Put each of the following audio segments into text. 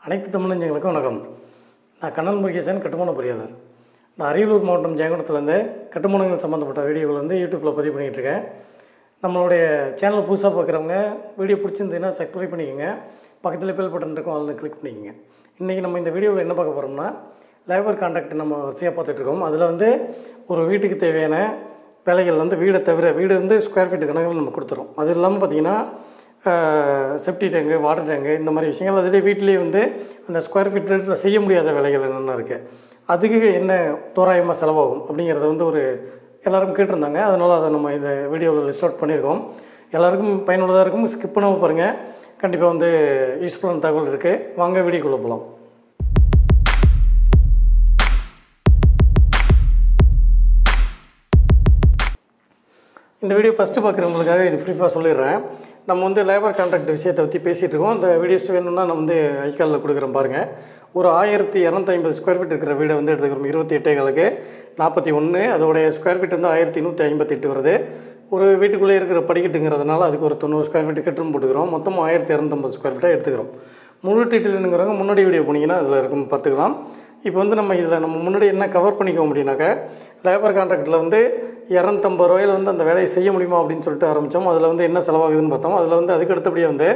அனைத்து தமிழஞ்சங்களுக்கும் வணக்கம் நான் கண்ணன் முருகேசன் கட்டுமான பொறியாளர் நான் அரியலூர் மாவட்டம் ஜெயங்குளத்துலேருந்து கட்டுமானங்கள் சம்மந்தப்பட்ட வீடியோகள் வந்து யூடியூப்பில் பதிவு பண்ணிகிட்டு இருக்கேன் நம்மளுடைய சேனலை புதுசாக பார்க்குறவங்க வீடியோ பிடிச்சிருந்ததுன்னா சப்ஸ்கிரைப் பண்ணிக்கோங்க பக்கத்தில் பெல் பட்டன் இருக்கும் அதில் கிளிக் பண்ணிக்கோங்க இன்றைக்கி நம்ம இந்த வீடியோவில் என்ன பார்க்க போகிறோம்னா லேபர் கான்ட்ராக்ட் நம்ம வரிசையாக பார்த்துட்ருக்கோம் அதில் வந்து ஒரு வீட்டுக்கு தேவையான வேலைகள் வந்து வீடை தவிர வீடு வந்து ஸ்கொயர் ஃபீட் கணக்கில் நம்ம கொடுத்துறோம் அது இல்லாமல் பார்த்தீங்கன்னா செப்டி டேங்கு வாட்டர் டேங்கு இந்த மாதிரி விஷயங்கள் அதிலே வீட்டிலேயே வந்து அந்த ஸ்கொயர் ஃபீட் ரேட்டில் செய்ய முடியாத வேலைகள் என்னென்ன இருக்குது அதுக்கு என்ன தோராயமாக செலவாகும் அப்படிங்கிறத வந்து ஒரு எல்லாரும் கேட்டிருந்தாங்க அதனால் அதை நம்ம இந்த வீடியோவில் லிஸ்ட் அவுட் பண்ணியிருக்கோம் எல்லாருக்கும் பயனுள்ளதாக இருக்கும் ஸ்கிப் பண்ணாமல் பாருங்கள் கண்டிப்பாக வந்து யூஸ்ஃபுல்லான தகவல் இருக்குது வாங்க வீடியோக்குள்ளே போகலாம் இந்த வீடியோ ஃபஸ்ட்டு பார்க்குறவங்களுக்காக இது ப்ரீஃபாக சொல்லிடுறேன் நம்ம வந்து லேபர் கான்ட்ராக்ட் விஷயத்தை பற்றி பேசிகிட்டு இருக்கோம் இந்த வீடியோஸ் வேணும்னா நான் வந்து ஐக்காலில் கொடுக்குறேன் பாருங்கள் ஒரு ஆயிரத்தி இரநூத்தி ஐம்பது ஸ்கொயர் ஃபீட் இருக்கிற வீடை வந்து எடுத்துக்கிறோம் இருபத்தி எட்டே காலுக்கு நாற்பத்தி ஒன்று அதோடைய ஸ்கொயர் ஃபீட் வந்து ஆயிரத்தி நூற்றி ஐம்பத்தெட்டு வருது ஒரு வீட்டுக்குள்ளே இருக்கிற படிக்கட்டுங்கிறதுனால அதுக்கு ஒரு தொண்ணூறு ஸ்கொயர் ஃபீட் கெட்டும் போட்டுக்கிறோம் மொத்தம் ஆயிரத்தி இரநூத்தம்பது ஸ்கொயர் ஃபீட்டாக எடுத்துக்கிறோம் முழு டீட்டெயிலுங்கிறவங்க முன்னாடி வீடியோ போனீங்கன்னா அதில் இருக்கும் பார்த்துக்கலாம் இப்போ வந்து நம்ம இதில் நம்ம முன்னாடி என்ன கவர் பண்ணிக்க முடியும்னாக்கா லேபர் கான்ட்ராக்டில் வந்து இரநூத்தம்பது ரூபாயில் வந்து அந்த வேலையை செய்ய முடியுமா அப்படின்னு சொல்லிட்டு ஆரம்பித்தோம் அதில் வந்து என்ன செலவாகுதுன்னு பார்த்தோம் அதில் வந்து அதுக்கு அடுத்தபடியாக வந்து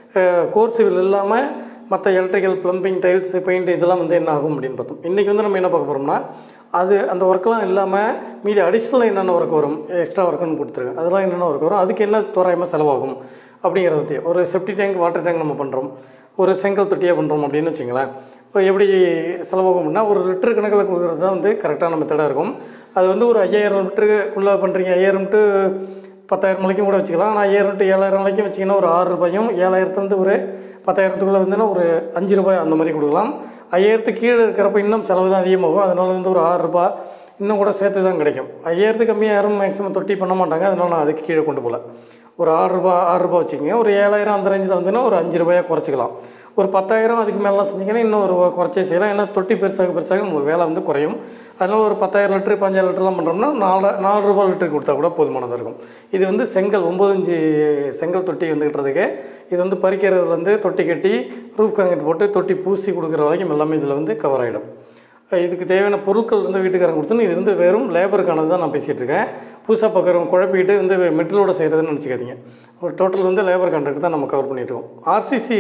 கோர் சிவில் இல்லாமல் மற்ற எலக்ட்ரிக்கல் ப்ளம்பிங் டைல்ஸ் பெயிண்ட் இதெல்லாம் வந்து என்ன ஆகும் அப்படின்னு பார்த்தோம் இன்றைக்கி வந்து நம்ம என்ன பார்க்க போகிறோம்னா அது அந்த ஒர்க்கெலாம் இல்லாமல் மீதி அடிஷ்னலாக என்னென்ன ஒர்க் வரும் எக்ஸ்ட்ரா ஒர்க்குன்னு கொடுத்துருங்க அதெல்லாம் என்னென்ன ஒர்க் வரும் அதுக்கு என்ன தோராயமாக செலவாகும் அப்படிங்கிறத பற்றி ஒரு செப்டி டேங்க் வாட்டர் டேங்க் நம்ம பண்ணுறோம் ஒரு செங்கல் தொட்டியாக பண்ணுறோம் அப்படின்னு வச்சுங்களேன் இப்போ எப்படி செலவாகும் அப்படின்னா ஒரு லிட்டர் கணக்கில் கொடுக்குறது தான் வந்து கரெக்டான மெத்தடாக இருக்கும் அது வந்து ஒரு ஐயாயிரம் லிட்டருக்குள்ளே பண்ணுறீங்க ஐயாயிரம் டு பத்தாயிரம் வரைக்கும் கூட வச்சுக்கலாம் ஆனால் ஐயாயிரம் டு ஏழாயிரம் வரைக்கும் வச்சிங்கன்னா ஒரு ஆறு ரூபாயும் ஏழாயிரத்து வந்து ஒரு பத்தாயிரத்துக்குள்ளே வந்துன்னா ஒரு அஞ்சு ரூபாய் அந்த மாதிரி கொடுக்கலாம் ஐயாயிரத்துக்கு கீழே இருக்கிறப்ப இன்னும் செலவு தான் அதிகமாகும் அதனால் வந்து ஒரு ஆறு ரூபாய் இன்னும் கூட சேர்த்து தான் கிடைக்கும் ஐயாயிரத்துக்கு கம்மியாக யாரும் மேக்ஸிமம் தொட்டி பண்ண மாட்டாங்க அதனால் நான் அதுக்கு கீழே கொண்டு போகல ஒரு ஆறு ரூபா ஆறு ரூபா வச்சுக்கோங்க ஒரு ஏழாயிரம் அந்த ரேஞ்சில் வந்துன்னா ஒரு அஞ்சு ரூபாயாக குறைச்சிக்கலாம் ஒரு பத்தாயிரம் அதுக்கு மேலாம் செஞ்சிங்கன்னா இன்னும் ஒரு குறைச்சே செய்யலாம் ஏன்னா தொட்டி பெருசாக பெருசாக உங்களுக்கு வேலை வந்து குறையும் அதனால் ஒரு பத்தாயிரம் லிட்டரு பஞ்சாயிரம் லிட்டர்லாம் பண்ணுறோம்னா நாலு நாலு ரூபா லிட்டர் கொடுத்தா கூட போதுமானதாக இருக்கும் இது வந்து செங்கல் ஒம்பதஞ்சு செங்கல் தொட்டி வந்துக்கிட்டதுக்கு இது வந்து பறிக்கிறதுலேருந்து தொட்டி கட்டி ரூஃப் காங்கிரீட் போட்டு தொட்டி பூசி கொடுக்குற வரைக்கும் எல்லாமே இதில் வந்து கவர் ஆகிடும் இதுக்கு தேவையான பொருட்கள் வந்து வீட்டுக்காரங்க கொடுத்துன்னு இது வந்து வெறும் லேபருக்கானது தான் நான் பேசிகிட்டு இருக்கேன் புதுசாக பார்க்குறவங்க குழப்பிட்டு வந்து மெட்டலோட செய்கிறதுன்னு நினச்சிக்காதீங்க ஒரு டோட்டல் வந்து லேபர் கான்ட்ராக்ட் தான் நம்ம கவர் பண்ணிட்டு இருக்கோம் ஆர்சிசி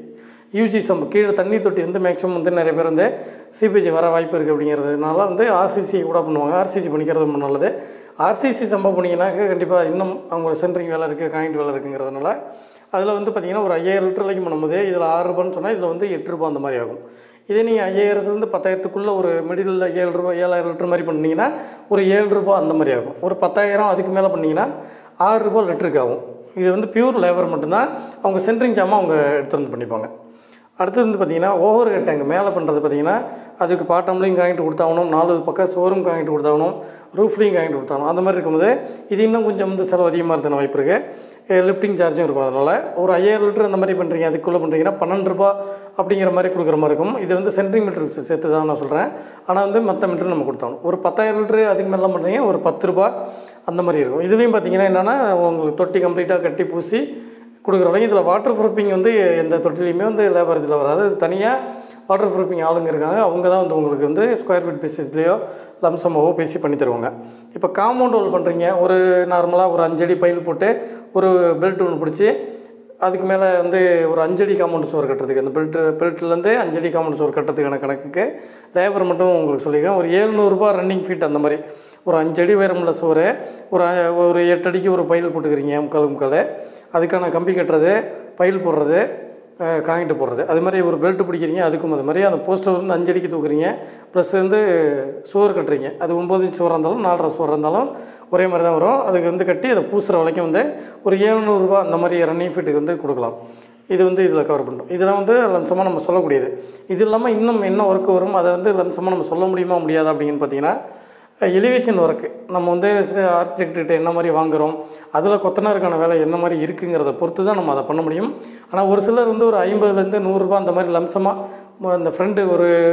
யூஜி சம் கீழே தண்ணி தொட்டி வந்து மேக்ஸிமம் வந்து நிறைய பேர் வந்து சிபிஜி வர வாய்ப்பு இருக்குது அப்படிங்கிறதுனால வந்து ஆர்சிசி கூட பண்ணுவாங்க ஆர்சிசி பண்ணிக்கிறது ரொம்ப நல்லது ஆர்சிசி சம்பவம் பண்ணிங்கனாக்க கண்டிப்பாக இன்னும் அவங்க சென்ட்ரிங் வேலை இருக்குது காயிண்ட் வேலை இருக்குங்கிறதுனால அதில் வந்து பார்த்திங்கன்னா ஒரு ஐயாயிரம் லிட்டர் வரைக்கும் பண்ணும்போது இதில் ஆறு ரூபான்னு சொன்னால் இதில் வந்து எட்டு ரூபா அந்த மாதிரி ஆகும் இதே நீங்கள் ஐயாயிரத்துலேருந்து பத்தாயிரத்துக்குள்ளே ஒரு மிடில் ஏழு ரூபா ஏழாயிரம் லிட்டர் மாதிரி பண்ணிங்கன்னா ஒரு ஏழு ரூபா அந்த மாதிரி ஆகும் ஒரு பத்தாயிரம் அதுக்கு மேலே பண்ணிங்கன்னா ஆறு ரூபா லிட்டருக்கு ஆகும் இது வந்து பியூர் லேபர் மட்டும்தான் அவங்க சென்ட்ரிங் ஜாமான் அவங்க எடுத்து வந்து பண்ணிப்பாங்க அடுத்தது வந்து பார்த்திங்கன்னா ஓவர் ஹெட் டேங்க் மேலே பண்ணுறது பார்த்திங்கன்னா அதுக்கு பாட்டம்லையும் காங்கிட்டு கொடுத்தாகணும் நாலு பக்கம் சோறும் காங்கிட்டு கொடுத்தாகணும் ரூஃப்லையும் காங்கிட்டு கொடுத்தாகணும் அந்த மாதிரி இருக்கும்போது இது இன்னும் கொஞ்சம் வந்து செலவு அதிகமாக இருந்தன வாய்ப்பு இருக்குது லிஃப்டிங் சார்ஜும் இருக்கும் அதனால் ஒரு ஐயாயிரம் லிட்டர் அந்த மாதிரி பண்ணுறீங்க அதுக்குள்ளே பண்ணுறீங்கன்னா பன்னெண்டு ரூபா அப்படிங்கிற மாதிரி கொடுக்குற மாதிரி இருக்கும் இது வந்து சென்ட்ரிங் மீட்டர் சேர்த்து தான் நான் சொல்கிறேன் ஆனால் வந்து மற்ற மீட்டர் நம்ம கொடுத்தாகணும் ஒரு பத்தாயிரம் லிட்டரு அதுக்கு மேலாம் பண்ணுறீங்க ஒரு பத்து ரூபா அந்த மாதிரி இருக்கும் இதுலேயும் பார்த்தீங்கன்னா என்னென்னா உங்களுக்கு தொட்டி கம்ப்ளீட்டாக கட்டி பூசி கொடுக்குற வரைக்கும் இதில் வாட்டர் ப்ரூஃபிங் வந்து எந்த தொட்டிலையுமே வந்து லேபர் இதில் வராது அது தனியாக வாட்டர் ப்ரூஃபிங் ஆளுங்க இருக்காங்க அவங்க தான் வந்து உங்களுக்கு வந்து ஸ்கொயர் ஃபீட் பேசிஸ்லேயோ லம்சமாவோ பேசி பண்ணி தருவாங்க இப்போ காம்பவுண்ட் வால் பண்ணுறீங்க ஒரு நார்மலாக ஒரு அஞ்சடி பைல் போட்டு ஒரு பெல்ட் ஒன்று பிடிச்சி அதுக்கு மேலே வந்து ஒரு அஞ்சடி காம்பவுண்ட் சுவர் கட்டுறதுக்கு அந்த பெல்ட்டு பெல்ட்லேருந்து அஞ்சடி காம்பவுண்ட் சுவர் கட்டுறதுக்கான கணக்குக்கு லேபர் மட்டும் உங்களுக்கு சொல்லியிருக்கேன் ஒரு ஏழ்நூறுபா ரன்னிங் ஃபீட் அந்த மாதிரி ஒரு அஞ்சடி உயரமுள்ள சுவர் ஒரு ஒரு எட்டு அடிக்கு ஒரு பைல் போட்டுக்கிறீங்க முக்கால் முக்கால் அதுக்கான கம்பி கட்டுறது பைல் போடுறது காங்கிட்டு போடுறது அது மாதிரி ஒரு பெல்ட் பிடிக்கிறீங்க அதுக்கும் அது மாதிரி அந்த போஸ்டர் வந்து அஞ்சு அடிக்கு தூக்குறீங்க ப்ளஸ் வந்து சுவர் கட்டுறீங்க அது ஒம்பது இன்ச் சுவராக இருந்தாலும் நாலரை சுவராக இருந்தாலும் ஒரே மாதிரி தான் வரும் அதுக்கு வந்து கட்டி அதை பூசுகிற வரைக்கும் வந்து ஒரு ஏழ்நூறுபா அந்த மாதிரி ரன்னிங் ஃபீட்டுக்கு வந்து கொடுக்கலாம் இது வந்து இதில் கவர் பண்ணுறோம் இதெல்லாம் வந்து லம்சமாக நம்ம சொல்லக்கூடியது இது இல்லாமல் இன்னும் என்ன ஒர்க் வரும் அதை வந்து லம்சமாக நம்ம சொல்ல முடியுமா முடியாதா அப்படின்னு பார்த்தீங்கன்னா எலிவேஷன் ஒர்க்கு நம்ம வந்து ஆர்கிடெக்ட்கிட்ட என்ன மாதிரி வாங்குகிறோம் அதில் கொத்தனாருக்கான வேலை என்ன மாதிரி இருக்குங்கிறத பொறுத்து தான் நம்ம அதை பண்ண முடியும் ஆனால் ஒரு சிலர் வந்து ஒரு ஐம்பதுலேருந்து நூறுரூபா அந்த மாதிரி லம்சமாக அந்த ஃப்ரெண்டு ஒரு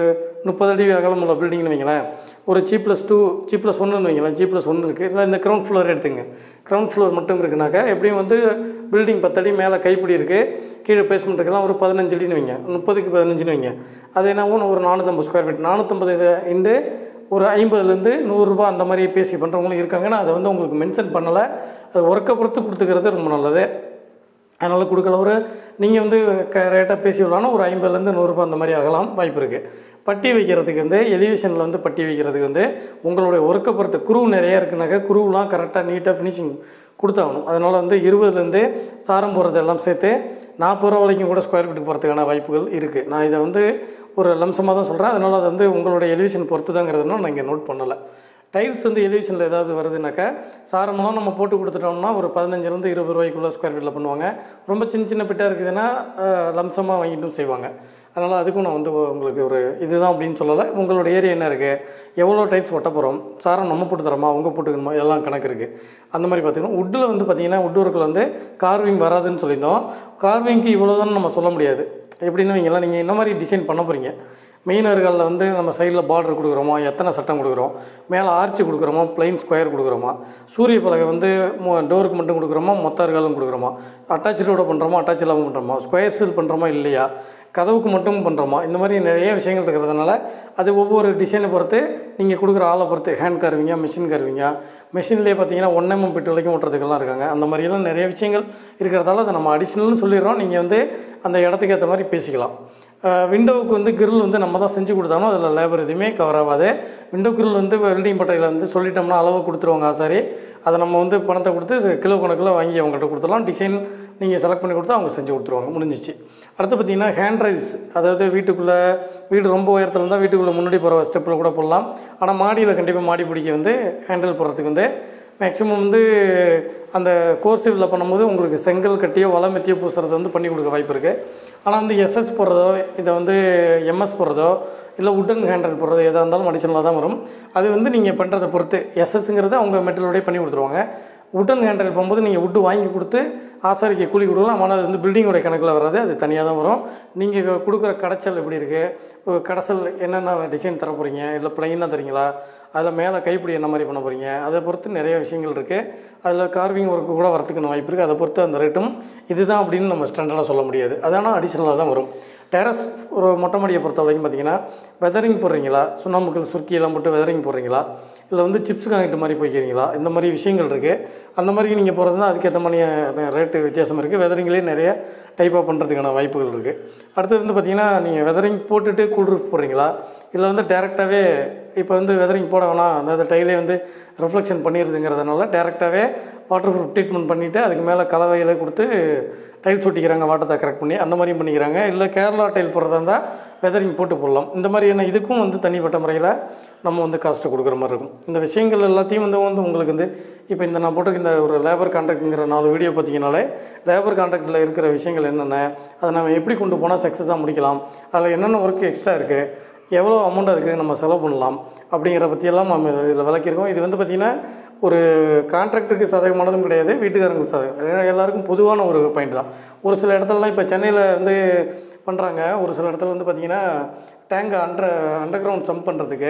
முப்பது அடி அகலம் உள்ள பில்டிங்னு வைங்களேன் ஒரு G plus two G plus ஒன்றுன்னு வைங்களேன் ஜி ப்ளஸ் ஒன்று இருக்குது இல்லை இந்த கிரவுண்ட் ஃப்ளோர் எடுத்துங்க கிரவுண்ட் ஃப்ளோர் மட்டும் இருக்குனாக்கா எப்படியும் வந்து பில்டிங் பத்தடி மேலே கைப்பிடி இருக்குது கீழே பேஸ்மெண்ட் இருக்கலாம் ஒரு பதினஞ்சு அடின்னு வைங்க முப்பதுக்கு பதினஞ்சுன்னு வைங்க அது என்ன ஒரு நானூற்றம்பது ஸ்கொயர் ஃபீட் நானூற்றம்பது இண்டு ஒரு ஐம்பதுலேருந்து நூறுரூபா அந்த மாதிரி பேசி பண்ணுறவங்களும் இருக்காங்கன்னா அதை வந்து உங்களுக்கு மென்ஷன் பண்ணலை அது ஒர்க்கை பொறுத்து கொடுத்துக்கிறது ரொம்ப நல்லது அதனால் கொடுக்கல ஒரு நீங்கள் வந்து க ரேட்டாக பேசி விடலாம்னா ஒரு ஐம்பதுலேருந்து நூறுரூபா அந்த மாதிரி ஆகலாம் வாய்ப்பு இருக்குது பட்டி வைக்கிறதுக்கு வந்து எலிவேஷனில் வந்து பட்டி வைக்கிறதுக்கு வந்து உங்களுடைய ஒர்க்கை பொறுத்து குரூ நிறையா இருக்குனாக்கா குரூவெலாம் கரெக்டாக நீட்டாக ஃபினிஷிங் கொடுத்தாகணும் அதனால் வந்து இருபதுலேருந்து சாரம் போகிறது எல்லாம் சேர்த்து நாற்பது ரூபா வரைக்கும் கூட ஸ்கொயர் ஃபீட்டுக்கு போகிறதுக்கான வாய்ப்புகள் இருக்குது நான் இதை வந்து ஒரு லம்சமாக தான் சொல்கிறேன் அதனால் அது வந்து உங்களுடைய எலிவேஷன் பொறுத்து தாங்கிறதுனால நான் இங்கே நோட் பண்ணலை டைல்ஸ் வந்து எலிவேஷனில் ஏதாவது வருதுனாக்கா சாரமெல்லாம் நம்ம போட்டு கொடுத்துட்டோம்னா ஒரு பதினஞ்சுலேருந்து இருபது ரூபாய்க்குள்ள ஸ்கொயர் ஃபீட்டில் பண்ணுவாங்க ரொம்ப சின்ன சின்ன பிட்டாக இருக்குதுன்னா லம்சமாக வாங்கிட்டும் செய்வாங்க அதனால் அதுக்கும் நான் வந்து உங்களுக்கு ஒரு இதுதான் அப்படின்னு சொல்லலை உங்களோட ஏரியா என்ன இருக்குது எவ்வளோ டைல்ஸ் ஒட்ட போகிறோம் சாரம் நம்ம போட்டு தரோமா அவங்க போட்டுக்கணுமா எல்லாம் கணக்கு இருக்குது அந்த மாதிரி பார்த்திங்கன்னா உட்டில் வந்து பார்த்திங்கன்னா உட் ஒர்க்கில் வந்து கார்விங் வராதுன்னு சொல்லியிருந்தோம் கார்விங்க்கு இவ்வளோதான் நம்ம சொல்ல முடியாது எப்படின்னு வைங்களேன் நீங்கள் என்ன மாதிரி டிசைன் பண்ண போகிறீங்க மெயின் அருகாலில் வந்து நம்ம சைடில் பார்டர் கொடுக்குறோமா எத்தனை சட்டம் கொடுக்குறோம் மேலே ஆர்ச்சி கொடுக்குறோமா பிளைன் ஸ்கொயர் கொடுக்குறோமா சூரிய பலகை வந்து டோருக்கு மட்டும் கொடுக்குறோமா மொத்த அருகாலும் கொடுக்குறோமா அட்டாச்சோட பண்ணுறோமா அட்டாச் இல்லாமல் பண்ணுறோமா ஸ்கொயர் சீல் பண்ணுறோமா இல்லையா கதவுக்கு மட்டும் பண்ணுறோமா இந்த மாதிரி நிறைய விஷயங்கள் இருக்கிறதுனால அது ஒவ்வொரு டிசைனை பொறுத்து நீங்கள் கொடுக்குற ஆளை பொறுத்து ஹேண்ட் கருவிங்க மிஷின் கருவிங்க மிஷின்லேயே பார்த்தீங்கன்னா ஒன் எம்எம் பிட்டு வரைக்கும் ஓட்டுறதுக்கெல்லாம் இருக்காங்க அந்த மாதிரியெல்லாம் நிறைய விஷயங்கள் இருக்கிறதால அதை நம்ம அடிஷ்னல்னு சொல்லிடுறோம் நீங்கள் வந்து அந்த இடத்துக்கு ஏற்ற மாதிரி பேசிக்கலாம் விண்டோவுக்கு வந்து கிரில் வந்து நம்ம தான் செஞ்சு கொடுத்தாலும் அதில் லேபர் எதுவுமே கவர் ஆகாது விண்டோ கிரில் வந்து வெல்டிங் பட்டையில் வந்து சொல்லிட்டோம்னா அளவு கொடுத்துருவாங்க ஆசாரி அதை நம்ம வந்து பணத்தை கொடுத்து கிலோ கணக்கில் வாங்கி அவங்கள்ட்ட கொடுத்துடலாம் டிசைன் நீங்கள் செலக்ட் பண்ணி கொடுத்தா அவங்க செஞ்சு கொடுத்துருவாங்க முடிஞ்சிச்சு அடுத்து பார்த்தீங்கன்னா ஹேண்ட் ரைல்ஸ் அதாவது வீட்டுக்குள்ளே வீடு ரொம்ப உயரத்தில் இருந்தால் வீட்டுக்குள்ளே முன்னாடி போகிற ஸ்டெப்பில் கூட போடலாம் ஆனால் மாடியில் கண்டிப்பாக மாடி பிடிக்க வந்து ஹேண்டில் போடுறதுக்கு வந்து மேக்ஸிமம் வந்து அந்த கோர்சிவில் பண்ணும்போது உங்களுக்கு செங்கல் கட்டியோ வளமெத்தியோ பூசுறது வந்து பண்ணி கொடுக்க வாய்ப்பு இருக்குது ஆனால் வந்து எஸ்எஸ் போடுறதோ இதை வந்து எம்எஸ் போடுறதோ இல்லை உட்டன் ஹேண்டில் போடுறதோ எதாக இருந்தாலும் அடிஷனலாக தான் வரும் அது வந்து நீங்கள் பண்ணுறதை பொறுத்து எஸ்எஸ்ங்கிறது அவங்க மெட்டலோடய பண்ணி கொடுத்துருவாங்க உட்டன் ஹேண்டில் போகும்போது நீங்கள் உட்டு வாங்கி கொடுத்து ஆசாரிக்கு கூலி கொடுக்கலாம் ஆனால் அது வந்து பில்டிங்கோட கணக்கில் வராது அது தனியாக தான் வரும் நீங்கள் கொடுக்குற கடைச்சல் எப்படி இருக்குது கடைசல் என்னென்ன டிசைன் தர போகிறீங்க இல்லை ப்ளைனாக தரீங்களா அதில் மேலே கைப்பிடி என்ன மாதிரி பண்ண போகிறீங்க அதை பொறுத்து நிறைய விஷயங்கள் இருக்குது அதில் கார்விங் ஒர்க்கு கூட வரத்துக்கு வாய்ப்பு இருக்குது அதை பொறுத்து அந்த ரேட்டும் இதுதான் அப்படின்னு நம்ம ஸ்டாண்டர்டாக சொல்ல முடியாது அதனால் அடிஷ்னலாக தான் வரும் டெரஸ் ஒரு மொட்டை மாடியை பொறுத்த வரைக்கும் பார்த்தீங்கன்னா வெதரிங் போடுறீங்களா சுண்ணாம்புக்கள் சுருக்கியெல்லாம் போட்டு வெதரிங் போடுறீங்களா இல்லை வந்து சிப்ஸ் கனெக்ட் மாதிரி போய்க்கிறீங்களா இந்த மாதிரி விஷயங்கள் இருக்குது அந்த மாதிரி நீங்கள் போகிறதுனா அதுக்கேற்ற மாதிரி ரேட்டு வித்தியாசம் இருக்குது வெதரிங்லேயே நிறைய டைப்பாக பண்ணுறதுக்கான வாய்ப்புகள் இருக்குது அடுத்தது வந்து பார்த்திங்கன்னா நீங்கள் வெதரிங் போட்டுட்டு கூல் ரூஃப் போடுறீங்களா இல்லை வந்து டேரெக்டாகவே இப்போ வந்து வெதரிங் போட வேணாம் அந்த டைலே வந்து ரிஃப்ளெக்ஷன் பண்ணிடுதுங்கிறதுனால டேரெக்டாகவே வாட்டர் ப்ரூஃப் ட்ரீட்மெண்ட் பண்ணிவிட்டு அதுக்கு மேலே கலவையில் கொடுத்து டைல்ஸ் ஒட்டிக்கிறாங்க வாட்டத்தை கரெக்ட் பண்ணி அந்த மாதிரியும் பண்ணிக்கிறாங்க இல்லை கேரளா டைல் போடுறதா இருந்தால் வெதரிங் போட்டு போடலாம் இந்த மாதிரியான இதுக்கும் வந்து தனிப்பட்ட முறையில் நம்ம வந்து காஸ்ட்டு கொடுக்குற மாதிரி இருக்கும் இந்த விஷயங்கள் எல்லாத்தையும் வந்து வந்து உங்களுக்கு வந்து இப்போ இந்த நான் போட்டிருக்க இந்த ஒரு லேபர் கான்ட்ராக்ட்ங்கிற நாலு வீடியோ பார்த்தீங்கனாலே லேபர் கான்ட்ராக்டில் இருக்கிற விஷயங்கள் என்னென்ன அதை நம்ம எப்படி கொண்டு போனால் சக்ஸஸாக முடிக்கலாம் அதில் என்னென்ன ஒர்க் எக்ஸ்ட்ரா இருக்குது எவ்வளோ அமௌண்ட் அதுக்கு நம்ம செலவு பண்ணலாம் அப்படிங்கிற பற்றியெல்லாம் நம்ம இதில் விளக்கியிருக்கோம் இது வந்து பார்த்திங்கன்னா ஒரு கான்ட்ராக்டுக்கு சாதகமானதும் கிடையாது வீட்டுக்காரங்களுக்கு சாதகம் எல்லாருக்கும் பொதுவான ஒரு பாயிண்ட் தான் ஒரு சில இடத்துலலாம் இப்போ சென்னையில் வந்து பண்ணுறாங்க ஒரு சில இடத்துல வந்து பார்த்திங்கன்னா டேங்கை அண்டர் அண்டர் கிரவுண்ட் சம்ப் பண்ணுறதுக்கு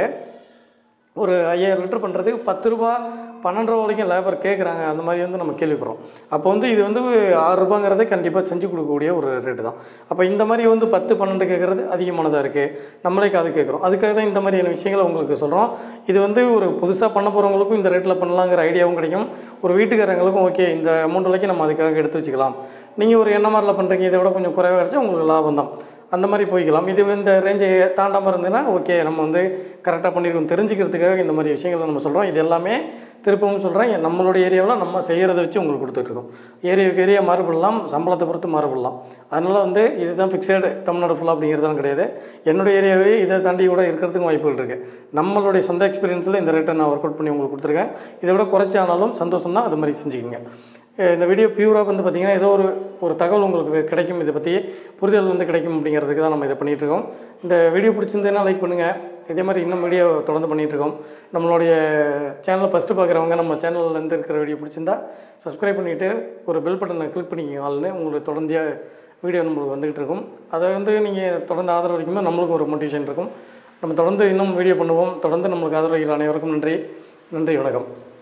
ஒரு ஐயாயிரம் லிட்டர் பண்ணுறதுக்கு பத்து ரூபா பன்னெண்டு ரூபா வரைக்கும் லேபர் கேட்குறாங்க அந்த மாதிரி வந்து நம்ம கேள்விப்படுறோம் அப்போ வந்து இது வந்து ஆறு ரூபாங்கிறதே கண்டிப்பாக செஞ்சு கொடுக்கக்கூடிய ஒரு ரேட்டு தான் அப்போ இந்த மாதிரி வந்து பத்து பன்னெண்டு கேட்குறது அதிகமானதாக இருக்குது நம்மளே காது கேட்குறோம் அதுக்காக தான் இந்த மாதிரியான விஷயங்களை உங்களுக்கு சொல்கிறோம் இது வந்து ஒரு புதுசாக பண்ண போகிறவங்களுக்கும் இந்த ரேட்டில் பண்ணலாங்கிற ஐடியாவும் கிடைக்கும் ஒரு வீட்டுக்காரங்களுக்கும் ஓகே இந்த அமௌண்ட் வரைக்கும் நம்ம அதுக்காக எடுத்து வச்சுக்கலாம் நீங்கள் ஒரு என்ன மாதிரில பண்ணுறீங்க இதை விட கொஞ்சம் குறைவாக கிடச்சா உங்களுக்கு லாபம் தான் அந்த மாதிரி போய்க்கலாம் இது இந்த ரேஞ்சை தாண்டாமல் இருந்ததுன்னா ஓகே நம்ம வந்து கரெக்டாக பண்ணியிருக்கோம் தெரிஞ்சுக்கிறதுக்காக இந்த மாதிரி விஷயங்களை நம்ம சொல்கிறோம் இது எல்லாமே திருப்பவும் சொல்கிறேன் நம்மளுடைய ஏரியாவில் நம்ம செய்கிறத வச்சு உங்களுக்கு கொடுத்துட்ருக்கோம் ஏரியாவுக்கு ஏரியா மாறுபடலாம் சம்பளத்தை பொறுத்து மாறுபடலாம் அதனால் வந்து இதுதான் ஃபிக்ஸடு தமிழ்நாடு ஃபுல்லாக அப்படிங்கிறதெல்லாம் கிடையாது என்னுடைய ஏரியாவிலேயே இதை தாண்டி கூட இருக்கிறதுக்கும் வாய்ப்புகள் இருக்குது நம்மளுடைய சொந்த எக்ஸ்பீரியன்ஸில் இந்த ரேட்டை நான் ஒர்க் அவுட் பண்ணி உங்களுக்கு கொடுத்துருக்கேன் இதை விட குறைச்சி ஆனாலும் சந்தோஷம் தான் அது மாதிரி செஞ்சுக்கோங்க இந்த வீடியோ பியூராக வந்து பார்த்திங்கன்னா ஏதோ ஒரு ஒரு தகவல் உங்களுக்கு கிடைக்கும் இதை பற்றி புரிதல் வந்து கிடைக்கும் அப்படிங்கிறதுக்கு தான் நம்ம இதை பண்ணிகிட்ருக்கோம் இந்த வீடியோ பிடிச்சிருந்ததுன்னா லைக் பண்ணுங்கள் இதே மாதிரி இன்னும் வீடியோ தொடர்ந்து பண்ணிகிட்ருக்கோம் நம்மளுடைய சேனலை ஃபஸ்ட்டு பார்க்குறவங்க நம்ம சேனல்லேருந்து இருக்கிற வீடியோ பிடிச்சிருந்தா சப்ஸ்கிரைப் பண்ணிவிட்டு ஒரு பெல் பட்டனை கிளிக் பண்ணிக்கோங்க ஆள்னு உங்களுக்கு தொடர்ந்து வீடியோ நம்மளுக்கு வந்துகிட்டு இருக்கும் அதை வந்து நீங்கள் தொடர்ந்து ஆதரவு வைக்கும்போது நம்மளுக்கும் ஒரு மோட்டிவேஷன் இருக்கும் நம்ம தொடர்ந்து இன்னும் வீடியோ பண்ணுவோம் தொடர்ந்து நம்மளுக்கு ஆதரவு அனைவருக்கும் நன்றி நன்றி வணக்கம்